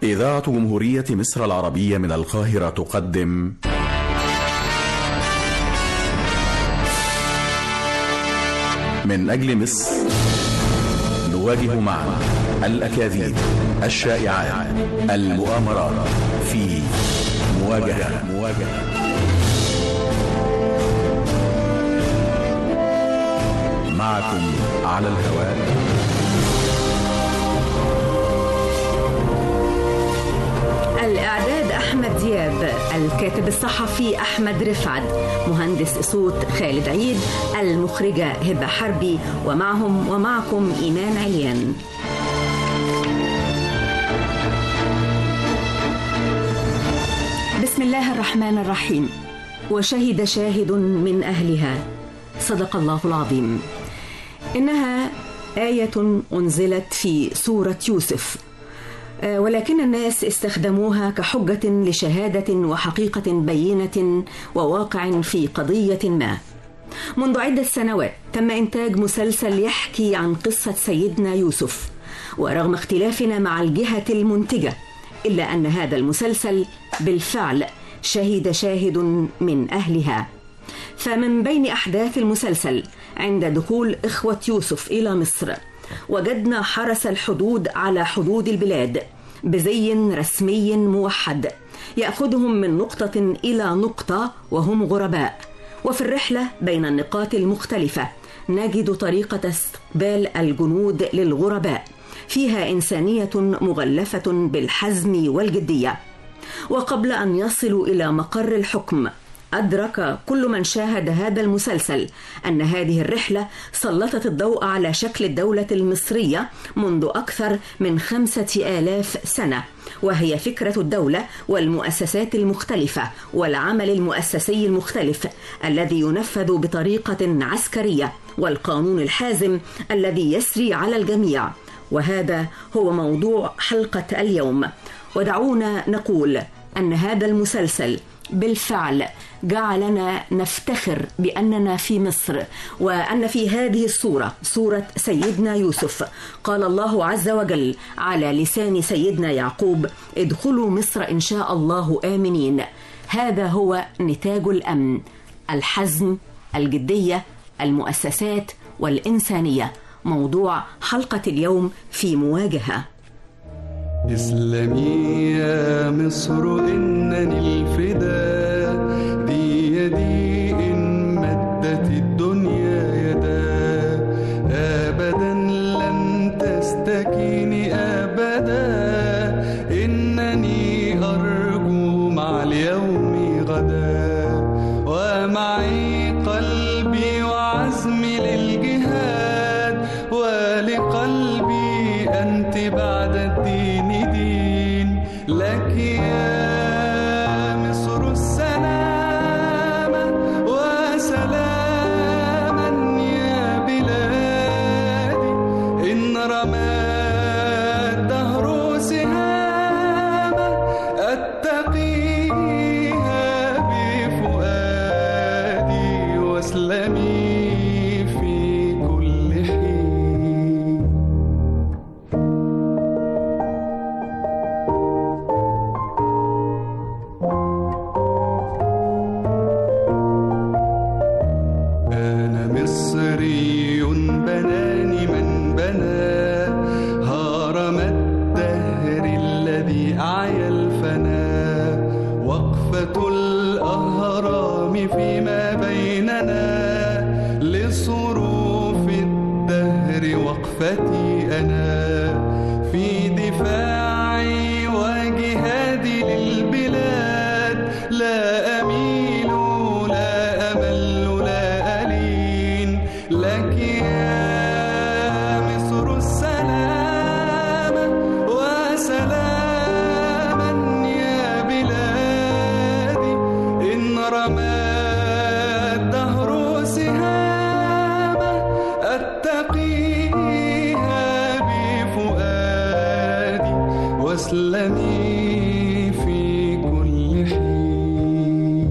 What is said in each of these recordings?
إذاعة جمهورية مصر العربية من القاهرة تقدم من أجل مصر نواجه معا الأكاذيب الشائعات المؤامرات في مواجهة مواجهة معكم على الهواء الإعداد أحمد دياب الكاتب الصحفي أحمد رفعت مهندس صوت خالد عيد المخرجة هبة حربي ومعهم ومعكم إيمان عليان بسم الله الرحمن الرحيم وشهد شاهد من أهلها صدق الله العظيم إنها آية أنزلت في سورة يوسف ولكن الناس استخدموها كحجة لشهادة وحقيقة بينة وواقع في قضية ما. منذ عدة سنوات تم إنتاج مسلسل يحكي عن قصة سيدنا يوسف، ورغم اختلافنا مع الجهة المنتجة، إلا أن هذا المسلسل بالفعل شهد شاهد من أهلها. فمن بين أحداث المسلسل عند دخول إخوة يوسف إلى مصر وجدنا حرس الحدود على حدود البلاد بزي رسمي موحد ياخذهم من نقطه الى نقطه وهم غرباء وفي الرحله بين النقاط المختلفه نجد طريقه استقبال الجنود للغرباء فيها انسانيه مغلفه بالحزم والجديه وقبل ان يصلوا الى مقر الحكم أدرك كل من شاهد هذا المسلسل أن هذه الرحلة سلطت الضوء على شكل الدولة المصرية منذ أكثر من خمسة آلاف سنة وهي فكرة الدولة والمؤسسات المختلفة والعمل المؤسسي المختلف الذي ينفذ بطريقة عسكرية والقانون الحازم الذي يسري على الجميع وهذا هو موضوع حلقة اليوم ودعونا نقول أن هذا المسلسل بالفعل جعلنا نفتخر باننا في مصر وان في هذه الصوره صوره سيدنا يوسف قال الله عز وجل على لسان سيدنا يعقوب ادخلوا مصر ان شاء الله امنين هذا هو نتاج الامن الحزم الجديه المؤسسات والانسانيه موضوع حلقه اليوم في مواجهه اسلمي يا مصر إنني الفدا دي يدي إن مدت الدنيا يدا أبدا لن تستكيني أبدا إنني أرجو مع اليوم غدا ومعي قلبي وعزمي للجهاد ولقلبي أنت بعد الدين دين لك يا مصر السلامة وسلاما يا بلادي إن رمى الدهر سهاما أتقيها بفؤادي واسلمي في كل حين أنا مصري بناني من بنى هرم الدهر الذي أعيا الفنا وقفة الأهرام فيما بيننا لصروف الدهر وقفتي أنا في دفاعي وجهادي للبلاد لا أميل لا أمل لا ألين لك يا مصر السلامة وسلاما يا بلادي إن رمى الدهر سهاما أتقيها بفؤادي واسلمي في كل حين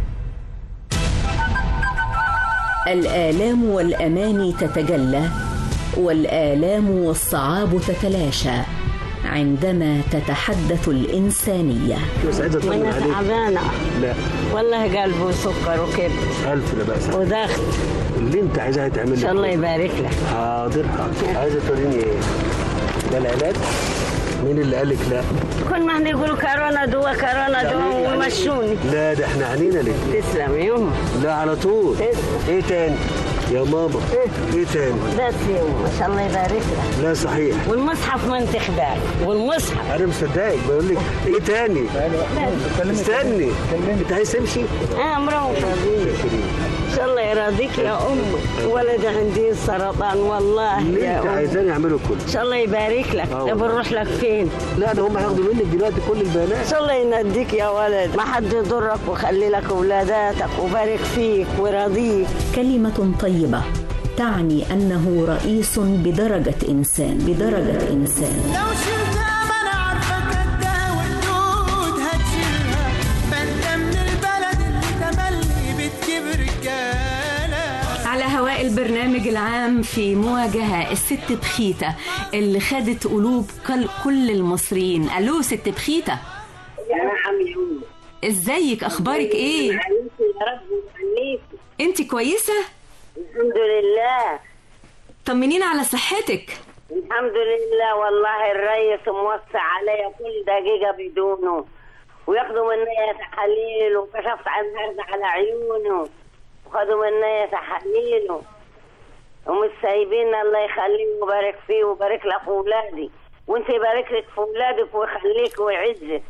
الآلام والأماني تتجلى والآلام والصعاب تتلاشى عندما تتحدث الإنسانية بس عايز ما اطمن انا عليك تعبانه لا والله قلبي وسكر وكده الف لا باس وضغط اللي انت عايزاه يتعمل ان شاء لك. الله يبارك لك حاضر حاضر عايزه توريني ايه ده العلاج مين اللي قال لك لا كل ما يقولوا كورونا دوا كورونا دوا ويمشوني لا ده احنا عنينا ليه تسلم يوم لا على طول تسلم. ايه تاني يا ماما ايه تاني بس يوم ما شاء الله يبارك لك لا صحيح والمصحف ما انت خبار والمصحف انا مصدقك بقول لك ايه تاني استني انت عايز تمشي اه مروح ان شاء الله يراضيك يا امي ولد عندي سرطان والله اللي يا انت امي عايزاني اعمله كله ان شاء الله يبارك لك آه طب والله. نروح لك فين لا ده هم هياخدوا منك دلوقتي كل ان البيانات شاء الله يناديك يا ولد ما حد يضرك ويخلي لك اولاداتك وبارك فيك ويرضيك كلمة طيبة تعني أنه رئيس بدرجة إنسان بدرجة إنسان لو شلتها ما انا عارفه قدها والجود هتشيلها ما انت من البلد اللي تملي بتجيب رجاله على هواء البرنامج العام في مواجهة الست بخيتة اللي خدت قلوب كل, كل المصريين ألو ست بخيتة يا نعم يا امي ازيك اخبارك ايه يا رب يخليك انت كويسة الحمد لله طمنين على صحتك الحمد لله والله الريس موسع عليا كل دقيقة بدونه وياخدوا مني تحاليل وكشفت عن هرد على عيونه وخدوا مني تحاليل ومش سايبين الله يخليه ويبارك فيه ويبارك لك في اولادي وانت يبارك لك في اولادك ويخليك ويعزك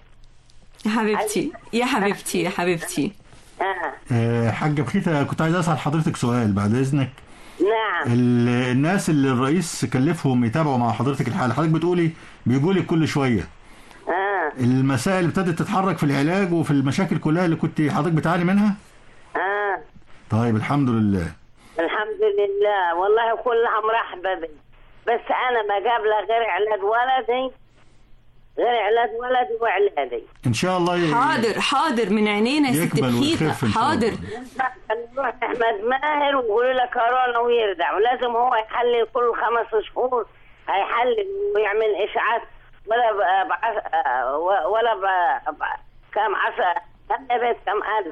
يا حبيبتي يا حبيبتي يا حبيبتي آه. آه، حاجة بخيتة كنت عايز أسأل حضرتك سؤال بعد إذنك نعم ال- الناس اللي الرئيس كلفهم يتابعوا مع حضرتك الحالة حضرتك بتقولي بيجوا لك كل شوية اه المسائل ابتدت تتحرك في العلاج وفي المشاكل كلها اللي كنت حضرتك بتعاني منها اه طيب الحمد لله الحمد لله والله كلها مرحبة بي بس أنا ما قابلة غير علاج ولدي غير علاج ولدي وعلادي إن شاء الله ي- حاضر حاضر من عينينا يا ست يقبل بخيتة ويخف إن شاء حاضر الله. نروح أحمد ماهر ويقولوا له كورونا ويرجع ولازم هو يحلل كل خمس شهور هيحلل ويعمل إشعاعات ولا ب... بعش... ولا ب... ب... كم عشرة كم يا بيت كم ألف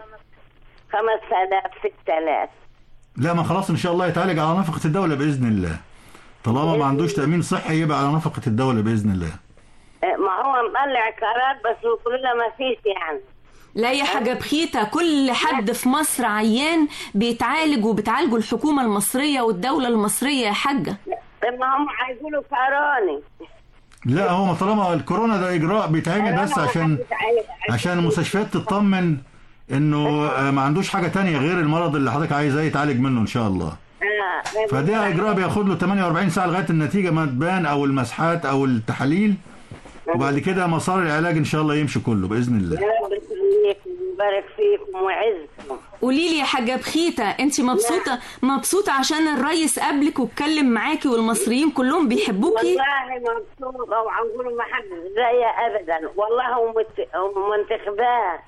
خمس آلاف ست آلاف لا ما خلاص إن شاء الله يتعالج على نفقة الدولة بإذن الله طالما ما عندوش تأمين صحي يبقى على نفقة الدولة بإذن الله ما هو مطلع قرار بس يقولوا له ما فيش يعني لا يا حاجة بخيتة كل حد في مصر عيان بيتعالج وبتعالجه الحكومة المصرية والدولة المصرية يا حاجة طب ما هم هيقولوا كروني لا هو طالما الكورونا ده إجراء بيتعمل بس عشان عشان المستشفيات تطمن انه آه، ما عندوش حاجه تانية غير المرض اللي حضرتك عايزاه يتعالج منه ان شاء الله آه. فده اجراء بياخد له 48 ساعه لغايه النتيجه ما تبان او المسحات او التحاليل وبعد كده مسار العلاج ان شاء الله يمشي كله باذن الله يا رب يخليكم ويبارك فيكم ويعزكم قولي لي يا حاجة بخيتة انت مبسوطة مبسوطة عشان الريس قابلك واتكلم معاكي والمصريين كلهم بيحبوكي والله مبسوطة وعنقول ما حد زي أبدا والله ومت- ومنتخباه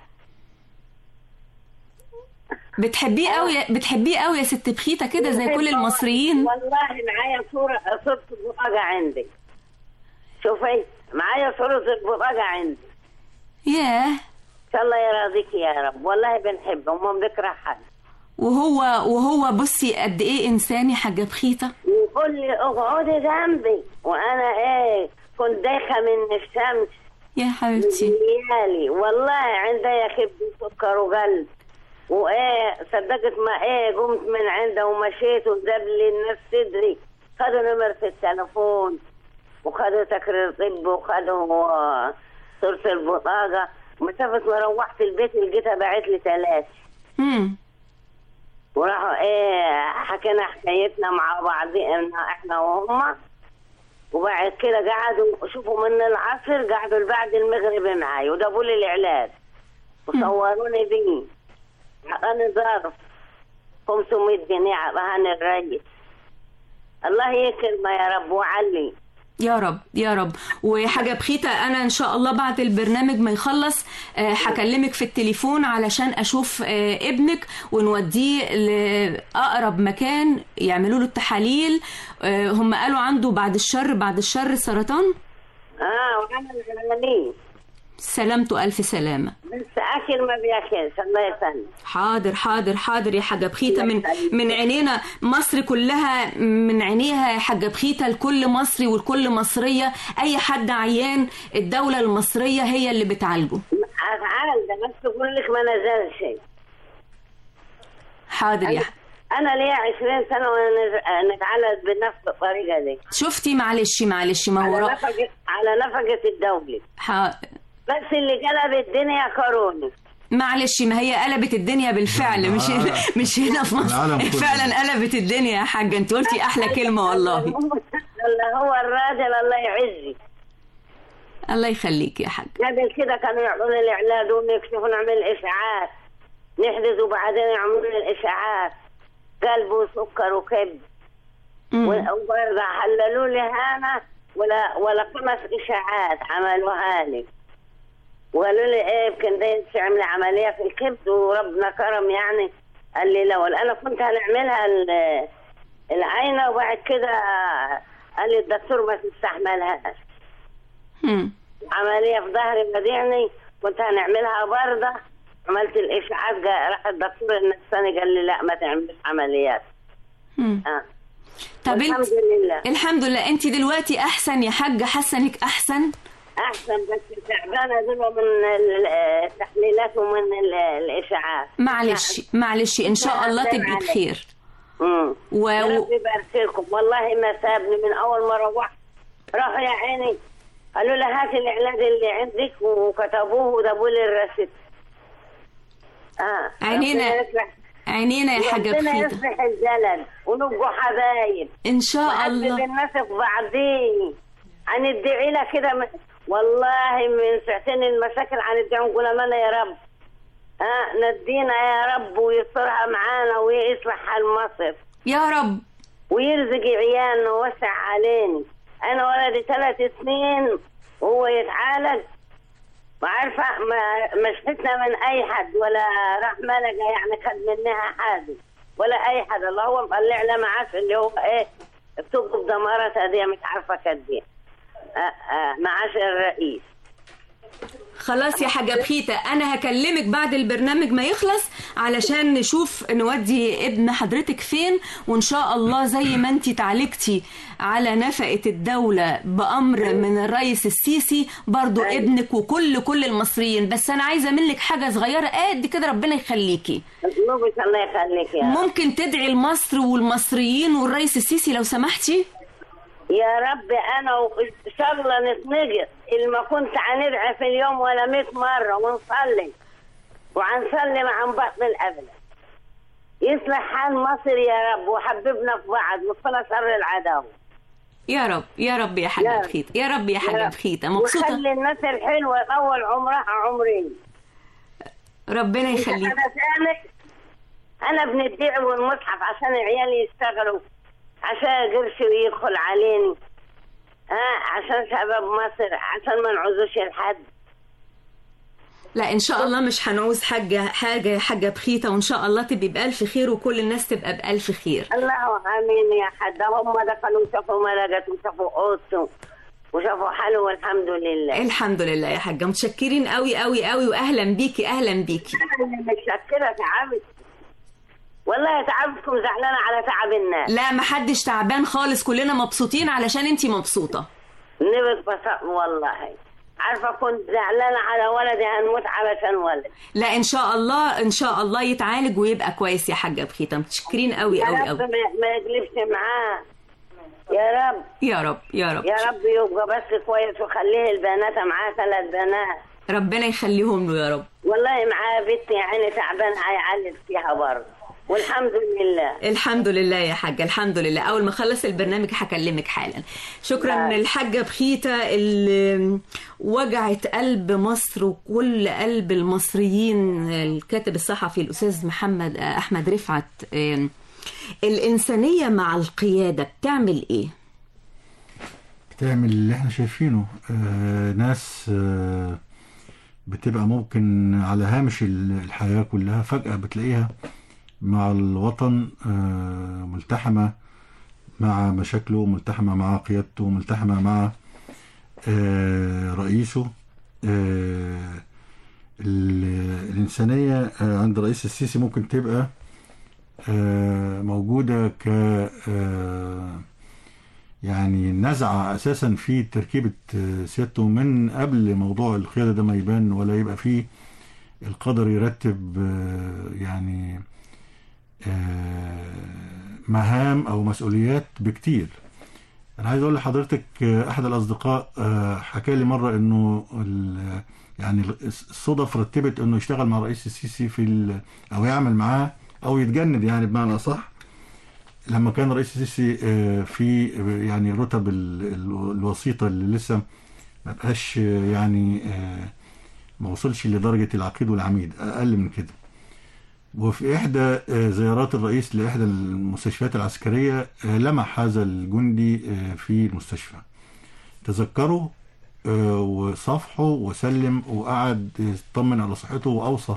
بتحبيه قوي بتحبيه قوي يا ست بخيتة كده زي كل المصريين والله معايا صورة صورة البطاقة عندي شوفي معايا صورة البطاقة عندي ياه إن شاء الله يراضيك يا رب والله بنحبه وما بنكره حد وهو وهو بصي قد ايه انسان يا حاجة بخيتة ويقول لي اقعدي جنبي وانا ايه كنت دايخه من الشمس يا حبيبتي ليالي والله عندي كبد سكر وقلب وايه صدقت ما ايه قمت من عنده ومشيت وجاب لي الناس صدري خدوا نمرة التلفون وخدوا تقرير طب وخدوا آه، صورة البطاقة مسافة ما روحت البيت لقيتها باعت لي ثلاثة امم وراحوا ايه حكينا حكايتنا مع بعضنا احنا وهم وبعد كده قعدوا شوفوا من العصر قعدوا بعد المغرب معاي وجابوا لي العلاج وصوروني بيه اعطاني ظرف 500 جنيه اعطاني الريس الله يكرمه يا رب وعلي يا رب يا رب وحاجة بخيتة أنا إن شاء الله بعد البرنامج ما يخلص آه، هكلمك في التليفون علشان أشوف آه، ابنك ونوديه لأقرب مكان يعملوا له التحاليل آه، هم قالوا عنده بعد الشر بعد الشر سرطان اه وعمل عمليه سلامته ألف سلامة بس اكل ما بياكلش الله يسلمك حاضر حاضر حاضر يا حاجة بخيتة من من عينينا مصر كلها من عينيها يا حاجة بخيتة لكل مصري ولكل مصرية أي حد عيان الدولة المصرية هي اللي بتعالجه افعال ده بس تقول لك ما نزلش حاضر يا ح- انا ليا 20 سنه وانا نز- نتعالج بنفس الطريقه دي شفتي معلش معلش ما هو على را- نفقه على نفقه الدوله ح- بس اللي قلب الدنيا كورونا معلش ما هي قلبت الدنيا بالفعل مش هنا مش هنا في مصر العالم كله. فعلا قلبت الدنيا يا حاجة انت قلتي أحلى كلمة والله الله هو الراجل الله يعزي الله يخليك يا حاج قبل كده كانوا يعملوا الاعلان ونكشفوا نعمل اشاعات نحجز وبعدين يعملوا لنا الاشاعات قلب وسكر وكبد مم. وبرضه حللوا لي هنا ولا ولا خمس اشاعات عملوها لي وقالوا لي ايه يمكن ده تعملي عمليه في الكبد وربنا كرم يعني قال لي لا ولا انا كنت هنعملها ال- العينه وبعد كده قال لي الدكتور ما تستحملهاش مم. عمليه في ظهري بديعني كنت هنعملها برضه عملت الاشاعات جا- راح الدكتور النفساني قال لي لا ما تعملش عمليات مم. اه طب انت الحمد لله الحمد لله انت دلوقتي احسن يا حاجة حاسة انك احسن احسن بس تعبانه دول من ال- التحليلات ومن ال- الاشاعات معلش معلش ان شاء الله سلام تبقي عليك. بخير امم و... يا و... رب يبارك لكم والله ما سابني من اول ما روحت راحوا يا عيني قالوا لي هات العلاج اللي عندك وكتبوه وجابوا لي الرصيد اه عينينا- ربنا يصلح- عينينا يا حاجة ربنا بخيتة يصلح الزلل ونبقوا حبايب ان شاء وحبب الله الناس في بعضين هندعي لها كده م... والله من ساعتين المشاكل هندعي نقول امانه يا رب ها ندينا يا رب ويسترها معانا ويصلح حال مصر يا رب ويرزق عيالنا ووسع علينا انا ولدي ثلاث سنين وهو يتعالج وعارفه ما ما شفتنا من اي حد ولا راح ملقى يعني خد منها حاجه ولا اي حد الله هو مطلع له معاش اللي هو ايه بتبقى بدمارة دي مش عارفه قد ايه آه، آه، معاش الرئيس خلاص يا حاجة بخيتة أنا هكلمك بعد البرنامج ما يخلص علشان نشوف نودي ابن حضرتك فين وإن شاء الله زي ما أنت تعالجتي على نفقة الدولة بأمر من الرئيس السيسي برضو ابنك وكل كل المصريين بس أنا عايزة منك حاجة صغيرة قد كده ربنا يخليكي نوبك الله يخليك يا رب ممكن تدعي لمصر والمصريين والرئيس السيسي لو سمحتي يا رب انا وان شاء الله نتنقص اللي ما كنت هندعي في اليوم ولا 100 مره ونصلي وهنسلم عن بطن الابد يصلح حال مصر يا رب وحببنا في بعض وصلنا شر العداوه يا رب يا رب يا يا حاجة رب. بخيتة يا رب يا يا حاجة رب. بخيتة مبسوطة وخلي الناس الحلوه اول عمرها عمرين ربنا يخليك أنا ثالث انا بندعي والمصحف عشان عيالي يشتغلوا عشان قرش يدخل عليني ها عشان شباب مصر عشان ما نعوزوش لحد لا ان شاء الله مش هنعوز حاجه حاجه حاجه بخيته وان شاء الله تبقي بالف خير وكل الناس تبقى بالف خير الله امين يا حد هم دخلوا شافوا ملقت وشافوا قوت وشافوا حاله والحمد لله الحمد لله يا حاجه متشكرين قوي قوي قوي واهلا بيكي اهلا بيكي انا اللي متشكره تعبت والله تعبتكم زعلانه على تعب الناس لا محدش تعبان خالص كلنا مبسوطين علشان انتي مبسوطه نبت بسط والله عارفه كنت زعلانه على ولدي هنموت علشان ولد لا ان شاء الله ان شاء الله يتعالج ويبقى كويس يا حاجه بخيته متشكرين قوي يا قوي رب قوي ما ما يقلبش معاه يا رب يا رب يا رب يا رب يبقى بس كويس وخليه البنات معاه ثلاث بنات ربنا يخليهم له يا رب والله معاه بنتي يعني تعبان هيعالج فيها برضه والحمد لله الحمد لله يا حاجة الحمد لله أول ما أخلص البرنامج هكلمك حالا شكرا نعم. الحاجة بخيتة اللي وجعت قلب مصر وكل قلب المصريين الكاتب الصحفي الأستاذ محمد أحمد رفعت آم، الإنسانية مع القيادة بتعمل إيه؟ تعمل اللي احنا شايفينه آه ناس آه بتبقى ممكن على هامش ال- الحياة كلها فجأة بتلاقيها مع الوطن آه ملتحمة مع مشاكله ملتحمة مع قيادته ملتحمة مع آه رئيسه آه ال- الإنسانية آه عند رئيس السيسي ممكن تبقى آه موجودة ك آه يعني نزعة أساسا في تركيبة آه، سيادته من قبل موضوع القيادة ده ما يبان ولا يبقى فيه القدر يرتب آه، يعني آه، مهام أو مسؤوليات بكتير أنا عايز أقول لحضرتك آه، أحد الأصدقاء آه، حكى لي مرة إنه ال- يعني الصدف رتبت إنه يشتغل مع الرئيس السيسي في ال- أو يعمل معاه أو يتجند يعني بمعنى أصح لما كان رئيس السيسي آه، في يعني الرتب ال- ال- الوسيطة اللي لسه ما بقاش آه، يعني آه، ما وصلش لدرجة العقيد والعميد أقل من كده وفي إحدى آه، زيارات الرئيس لإحدى المستشفيات العسكرية آه، لمح هذا الجندي آه، في المستشفى تذكره آه، وصافحه وسلم وقعد يطمن على صحته وأوصى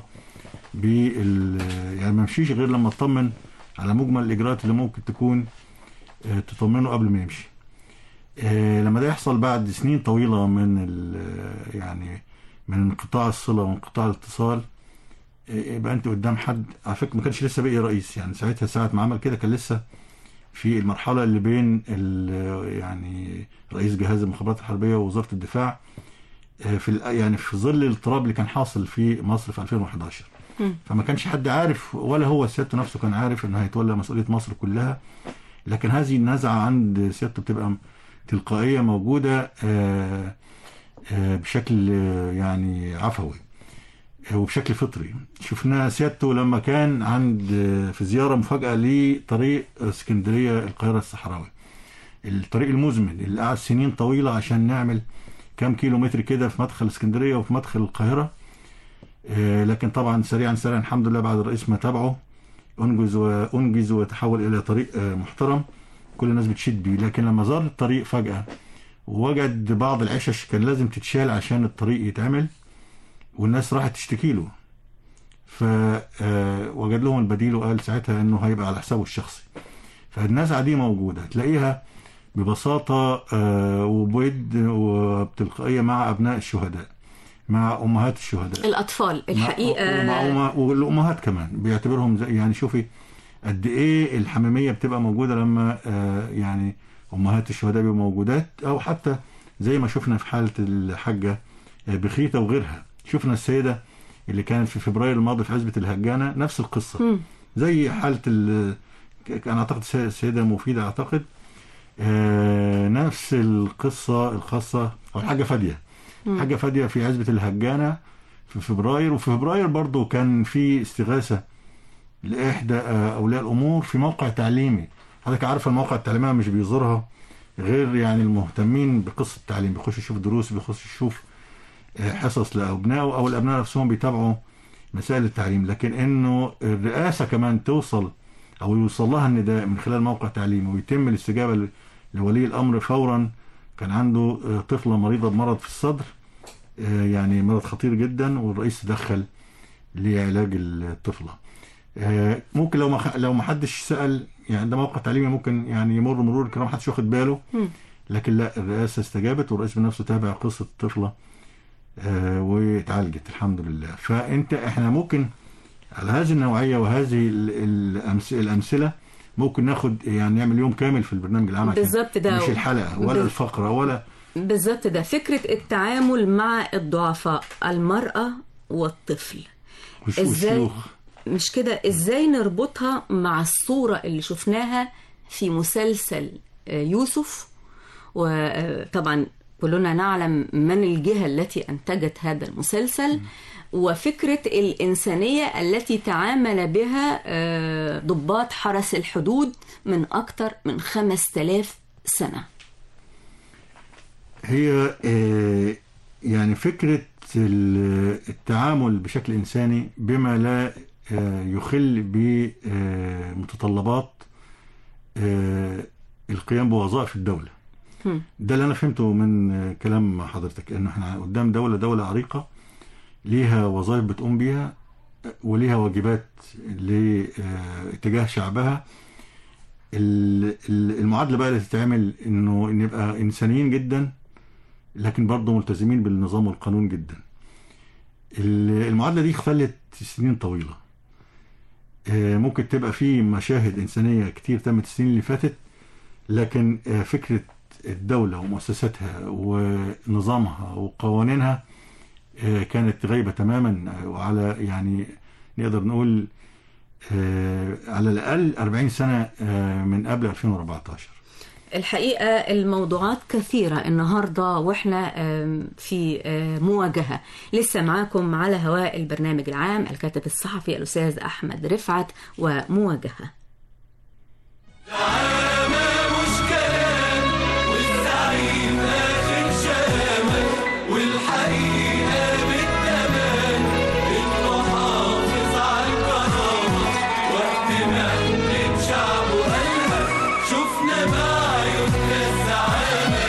بال يعني ما مشيش غير لما اطمن على مجمل الإجراءات اللي ممكن تكون آه، تطمنه قبل ما يمشي آه، لما ده يحصل بعد سنين طويلة من ال- يعني من انقطاع الصلة وانقطاع الاتصال آه، يبقى انت قدام حد على فكرة ما كانش لسه بقي رئيس يعني ساعتها ساعة ما عمل كده كان لسه في المرحلة اللي بين ال- يعني رئيس جهاز المخابرات الحربية ووزارة الدفاع آه، في ال- يعني في ظل الاضطراب اللي كان حاصل في مصر في 2011 فما كانش حد عارف ولا هو سيادته نفسه كان عارف انه هيتولى مسؤولية مصر كلها لكن هذه النزعة عند سيادته بتبقى تلقائية موجودة آه، آه، بشكل آه، يعني عفوي آه، وبشكل فطري شفنا سيادته لما كان عند آه، في زيارة مفاجأة لطريق اسكندرية القاهرة الصحراوي الطريق المزمن اللي قعد سنين طويلة عشان نعمل كام كيلو متر كده في مدخل اسكندرية وفي مدخل القاهرة آه، لكن طبعا سريعا سريعا الحمد لله بعد الرئيس ما تابعه انجز وانجز وتحول الى طريق آه، محترم كل الناس بتشيد بيه لكن لما زار الطريق فجأة ووجد بعض العشش كان لازم تتشال عشان الطريق يتعمل والناس راحت تشتكي له فوجد لهم البديل وقال ساعتها انه هيبقى على حسابه الشخصي فالنزعة دي موجودة تلاقيها ببساطة آه، وبود وبتلقائية مع أبناء الشهداء مع أمهات الشهداء الأطفال الحقيقة ومع أمه- والامهات كمان بيعتبرهم زي يعني شوفي قد ايه الحميميه بتبقى موجوده لما آه، يعني امهات الشهداء بيبقوا موجودات او حتى زي ما شفنا في حاله الحاجه آه، بخيته وغيرها شفنا السيده اللي كانت في فبراير الماضي في عزبه الهجانه نفس القصه زي حاله ال- كان اعتقد سي- السيده مفيده اعتقد آه، نفس القصه الخاصه او حاجه فاديه حاجه فاديه في عزبه الهجانه في فبراير وفي فبراير برضو كان في استغاثة لإحدى آه، أولياء الأمور في موقع تعليمي حضرتك عارف المواقع التعليمية مش بيزورها غير يعني المهتمين بقصة التعليم بيخش يشوف دروس بيخش يشوف آه، حصص لأبنائه أو الأبناء نفسهم بيتابعوا مسائل التعليم لكن إنه الرئاسة كمان توصل أو يوصل لها النداء من خلال موقع تعليمي ويتم الاستجابة ل- لولي الأمر فورا كان عنده آه، طفلة مريضة بمرض في الصدر آه، يعني مرض خطير جدا والرئيس تدخل لعلاج الطفلة آه، ممكن لو ما خ- لو ما حدش سأل يعني ده موقع تعليمي ممكن يعني يمر مرور الكرام محدش واخد باله لكن لا الرئاسة استجابت والرئيس بنفسه تابع قصة الطفلة آه، واتعالجت الحمد لله فانت احنا ممكن على هذه النوعية وهذه ال- الأمس- الأمثلة ممكن ناخد يعني نعمل يوم كامل في البرنامج العام عشان بالظبط ده. مش الحلقة ولا بال- الفقرة ولا بالظبط ده فكرة التعامل مع الضعفاء المرأة والطفل وش- ازاي والشيوخ مش كده ازاي نربطها مع الصورة اللي شفناها في مسلسل آه، يوسف وطبعا كلنا نعلم من الجهة التي أنتجت هذا المسلسل وفكرة الإنسانية التي تعامل بها آه، ضباط حرس الحدود من أكثر من خمس تلاف سنة هي آه، يعني فكرة ال- التعامل بشكل إنساني بما لا آه، يخل بمتطلبات القيام بوظائف الدولة ده اللي انا فهمته من آه، كلام حضرتك ان احنا قدام دوله دوله عريقه ليها وظائف بتقوم بيها آه، وليها واجبات لاتجاه شعبها ال- ال- المعادله بقى اللي تتعمل انه نبقى انسانيين جدا لكن برضه ملتزمين بالنظام والقانون جدا ال- المعادله دي خلت سنين طويله آه، ممكن تبقى في مشاهد انسانيه كتير تمت السنين اللي فاتت لكن آه، فكره الدوله ومؤسساتها ونظامها وقوانينها آه، كانت غايبه تماما آه، وعلى يعني نقدر نقول آه، على الاقل 40 سنه آه، من قبل 2014 الحقيقة الموضوعات كثيرة النهاردة وإحنا آم، في آه، مواجهة لسه معاكم على هواء البرنامج العام الكاتب الصحفي الأستاذ أحمد رفعت ومواجهة مش كلام والزعيم اخر شامل والحقيقه بالتمام انه حافظ على الكرامه وقت ما حملت شعبه قالها شفنا بعيوننا الزعامه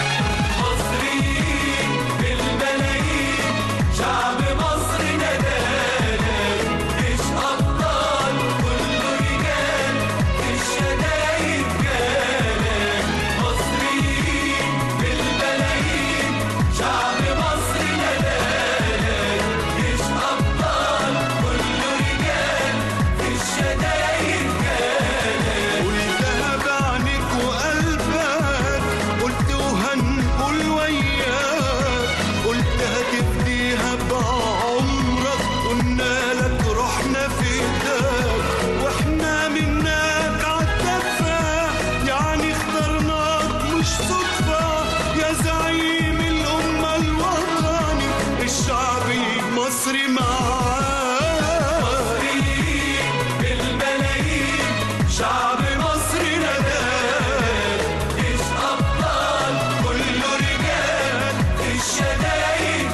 مصريين بالملايين شعب مصر ندانا مش ابطال كله رجال في الشدايد جانا مصريين بالملايين شعب مصر ندانا مش ابطال كله رجال في الشدايد جانا قلتها بعينك وقلبك قلت وهنقول وياك قلت هتفديها بعمرك قلنا لك رحنا فداك واحنا منك عالدفة يعني اخترناك مش صدفة يا زعيم الأمة الوطني الشعبي المصري معاك مصريين بالملايين شعب مصر نداك مش أبطال كله رجال في الشدايد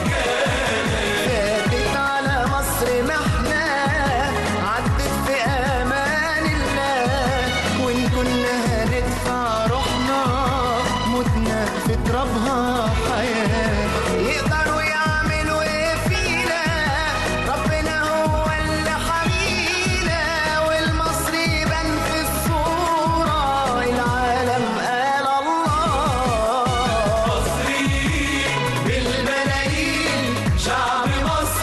فاتت على مصر محنة عدت في أمان الله وإن كنا هندفع روحنا متنا في ترابها حياة يقدروا يعملوا إيه فينا ربنا هو اللي حمينا والمصري بان في الصورة العالم قال الله مصريين بالملايين شعب مصر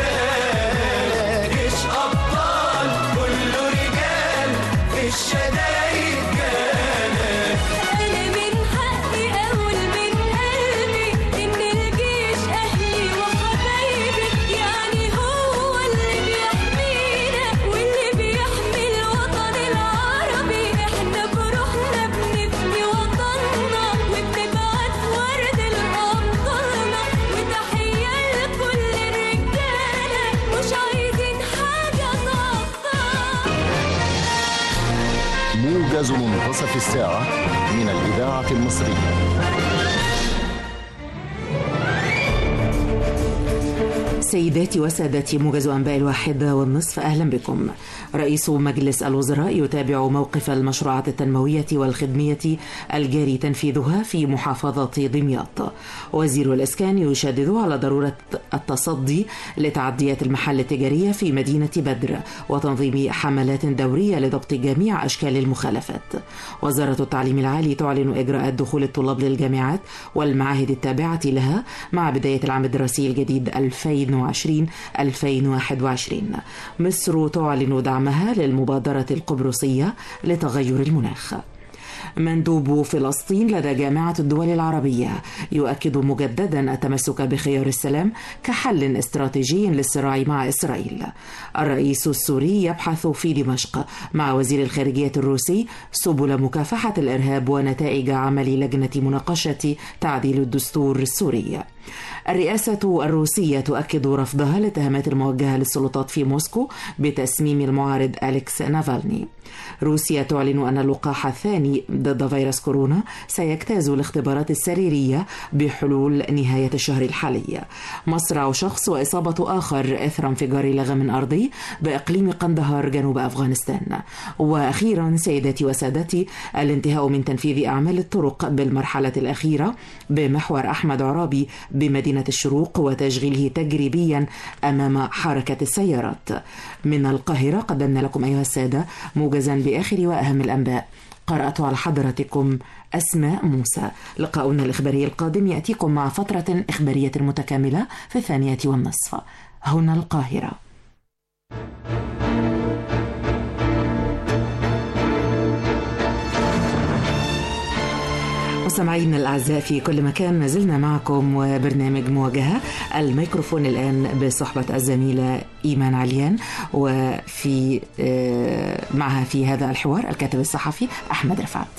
نداك مش أبطال كله رجال في الشدايد جانا أنا من حقي أقول من قلبي إن الجيش أهلي وحبايبي يعني هو اللي بيحمينا واللي بيحمي الوطن العربي إحنا بروحنا بنبني وطننا وبنبعت ورد لأبطالنا وتحية لكل الرجالة مش عايزين حاجة تعطل موجز منتصف الساعة من الإذاعة المصرية سيداتي وسادتي موجز أنباء الواحدة والنصف أهلا بكم رئيس مجلس الوزراء يتابع موقف المشروعات التنموية والخدمية الجاري تنفيذها في محافظة دمياط وزير الإسكان يشدد على ضرورة التصدي لتعديات المحل التجارية في مدينة بدر وتنظيم حملات دورية لضبط جميع أشكال المخالفات وزارة التعليم العالي تعلن إجراءات دخول الطلاب للجامعات والمعاهد التابعة لها مع بداية العام الدراسي الجديد 2020-2021 مصر تعلن دعمها للمبادرة القبرصية لتغير المناخ مندوب فلسطين لدى جامعة الدول العربية يؤكد مجددا التمسك بخيار السلام كحل استراتيجي للصراع مع إسرائيل الرئيس السوري يبحث في دمشق مع وزير الخارجية الروسي سبل مكافحة الإرهاب ونتائج عمل لجنة مناقشة تعديل الدستور السوري الرئاسة الروسية تؤكد رفضها للاتهامات الموجهة للسلطات في موسكو بتسميم المعارض أليكس نافالني روسيا تعلن أن اللقاح الثاني ضد فيروس كورونا سيجتاز الاختبارات السريرية بحلول نهاية الشهر الحالي مصرع شخص وإصابة آخر إثر انفجار لغم أرضي بإقليم قندهار جنوب أفغانستان وأخيرا سيداتي وسادتي الانتهاء من تنفيذ أعمال الطرق بالمرحلة الأخيرة بمحور أحمد عرابي بمدينة الشروق وتشغيله تجريبيا أمام حركة السيارات من القاهرة قدمنا لكم أيها السادة موجزا بآخر وأهم الأنباء قرأت على حضراتكم أسماء موسى لقاؤنا الإخباري القادم يأتيكم مع فترة إخبارية متكاملة في الثانية والنصف هنا القاهرة مستمعينا الأعزاء في كل مكان ما زلنا معكم وبرنامج مواجهة الميكروفون الآن بصحبة الزميلة إيمان عليان وفي آه، معها في هذا الحوار الكاتب الصحفي أحمد رفعت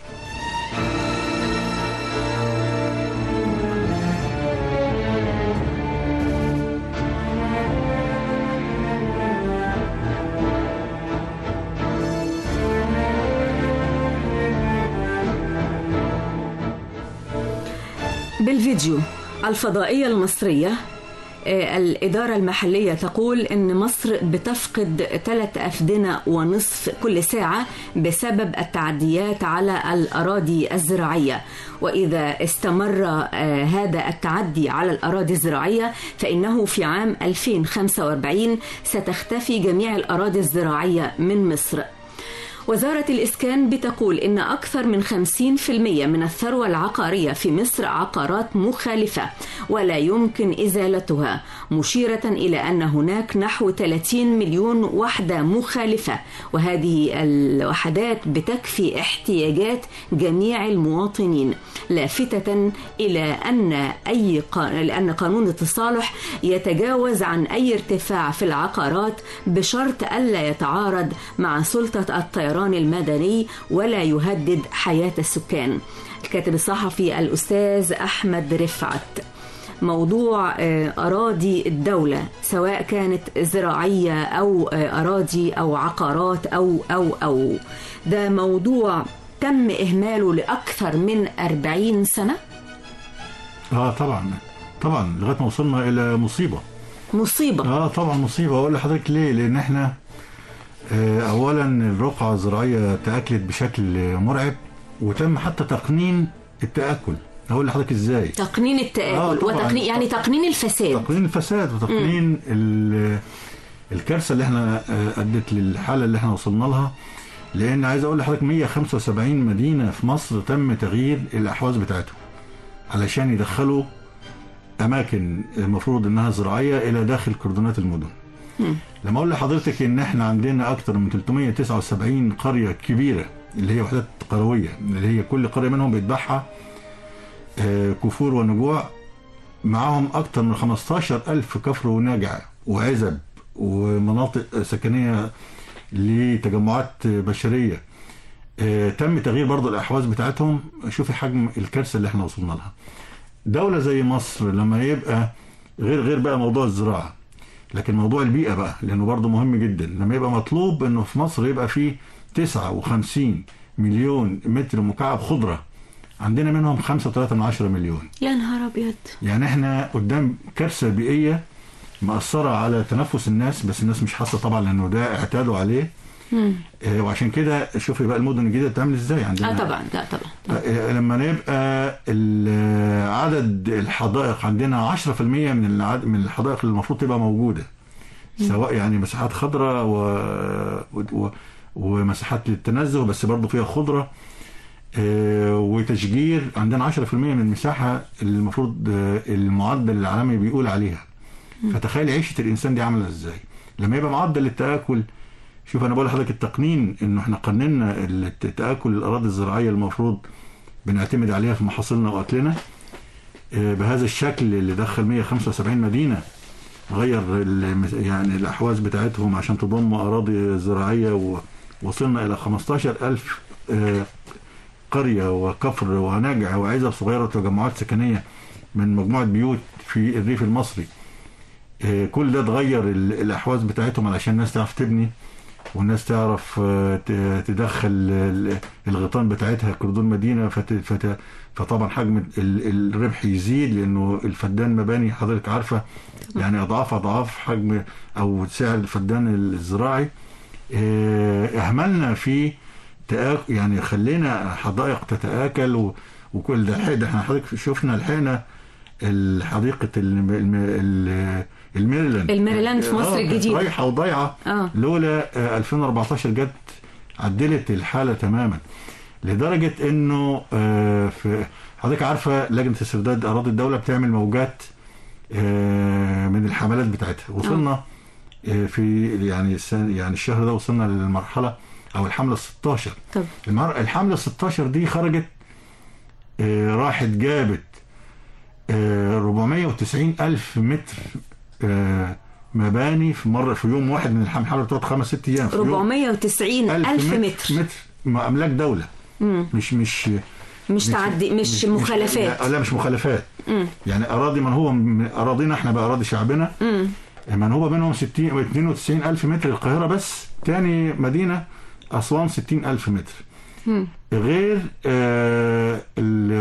بالفيديو الفضائية المصرية آه، الإدارة المحلية تقول أن مصر بتفقد ثلاث أفدنة ونصف كل ساعة بسبب التعديات على الأراضي الزراعية وإذا استمر آه، هذا التعدي على الأراضي الزراعية فإنه في عام 2045 ستختفي جميع الأراضي الزراعية من مصر وزارة الإسكان بتقول إن أكثر من 50% من الثروة العقارية في مصر عقارات مخالفة ولا يمكن إزالتها مشيرة إلى أن هناك نحو 30 مليون وحدة مخالفة وهذه الوحدات بتكفي احتياجات جميع المواطنين لافتة إلى أن أي قا... لأن قانون التصالح يتجاوز عن أي ارتفاع في العقارات بشرط ألا يتعارض مع سلطة الطيران المدني ولا يهدد حياة السكان الكاتب الصحفي الأستاذ أحمد رفعت موضوع آه، أراضي الدولة سواء كانت زراعية أو آه، أراضي أو عقارات أو أو أو ده موضوع تم إهماله لأكثر من 40 سنة اه طبعا طبعا لغايه ما وصلنا الى مصيبه مصيبة اه طبعا مصيبه اقول لحضرتك ليه لان احنا آه اولا الرقعه الزراعيه تاكلت بشكل مرعب وتم حتى تقنين التاكل اقول لحضرتك ازاي تقنين آه، التآكل طبعاً. وتقنين يعني تقنين الفساد تقنين الفساد وتقنين ال- الكارثه اللي احنا آه، ادت للحاله اللي احنا وصلنا لها لان عايز اقول لحضرتك 175 مدينه في مصر تم تغيير الاحواز بتاعتهم علشان يدخلوا اماكن المفروض انها زراعيه الى داخل كردونات المدن لما اقول لحضرتك ان احنا عندنا اكتر من 379 قريه كبيره اللي هي وحدات قرويه اللي هي كل قريه منهم بيتبعها آه، كفور ونجوع معاهم أكتر من 15 ألف كفر ونجع وعزب ومناطق سكنية لتجمعات بشرية آه، تم تغيير برضو الأحواز بتاعتهم شوفي حجم الكارثة اللي احنا وصلنا لها دولة زي مصر لما يبقى غير غير بقى موضوع الزراعة لكن موضوع البيئة بقى لأنه برضو مهم جدا لما يبقى مطلوب أنه في مصر يبقى فيه 59 مليون متر مكعب خضرة عندنا منهم 5.3 من عشرة مليون يا نهار أبيض يعني احنا قدام كارثه بيئيه مأثره على تنفس الناس بس الناس مش حاسه طبعا لانه ده اعتادوا عليه آه، وعشان كده شوفي بقى المدن الجديده بتعمل ازاي عندنا اه طبعا لا طبعا آه، لما نبقى ال- عدد الحدائق عندنا 10% من العدد من الحدائق اللي المفروض تبقى موجوده سواء يعني مساحات خضراء و... و... ومساحات للتنزه بس برضه فيها خضره آه، وتشجير عندنا 10% من المساحه اللي المفروض آه، المعدل العالمي بيقول عليها فتخيل عيشه الانسان دي عامله ازاي لما يبقى معدل التاكل شوف انا بقول لحضرتك التقنين انه احنا قننا الت- تاكل الاراضي الزراعيه المفروض بنعتمد عليها في محاصيلنا واكلنا آه، بهذا الشكل اللي دخل 175 مدينه غير ال- يعني الاحواز بتاعتهم عشان تضم اراضي زراعيه ووصلنا الى 15000 آه، قريه وكفر ونجع وعزب صغيره وتجمعات سكنيه من مجموعه بيوت في الريف المصري آه، كل ده اتغير ال- الاحواز بتاعتهم علشان الناس تعرف تبني والناس تعرف آه، ت- تدخل ال- الغيطان بتاعتها كردون مدينه فت فت فطبعا حجم ال- الربح يزيد لانه الفدان مباني حضرتك عارفه يعني اضعاف اضعاف حجم او سعر الفدان الزراعي آه، اهملنا في تآك يعني خلينا حدائق تتآكل و... وكل ده الحقيقة احنا حضرتك شفنا لحقنا الحديقة الم... الم... ال- الميريلاند الميريلاند في مصر آه، الجديدة. رايحة وضايعة اه لولا آه، 2014 جت عدلت الحالة تماما لدرجة انه آه، في حضرتك عارفة لجنة استرداد اراضي الدولة بتعمل موجات آه، من الحملات بتاعتها وصلنا آه، في يعني السنة يعني الشهر ده وصلنا للمرحلة او الحملة 16 طب المر... الحملة 16 دي خرجت آه، راحت جابت آه، 490 ألف متر آه، مباني في مرة في يوم واحد من الحملة الحملة بتقعد خمس ست أيام في يوم 490 ألف متر متر م- أملاك دولة مم. مش مش مش تعدي مش مخالفات لا, لا مش مخالفات مم. يعني أراضي من هو من أراضينا احنا بقى أراضي شعبنا مم. من هو بينهم 60 92 ألف متر القاهرة بس تاني مدينة أسوان 60 ألف متر مم. غير آه، ال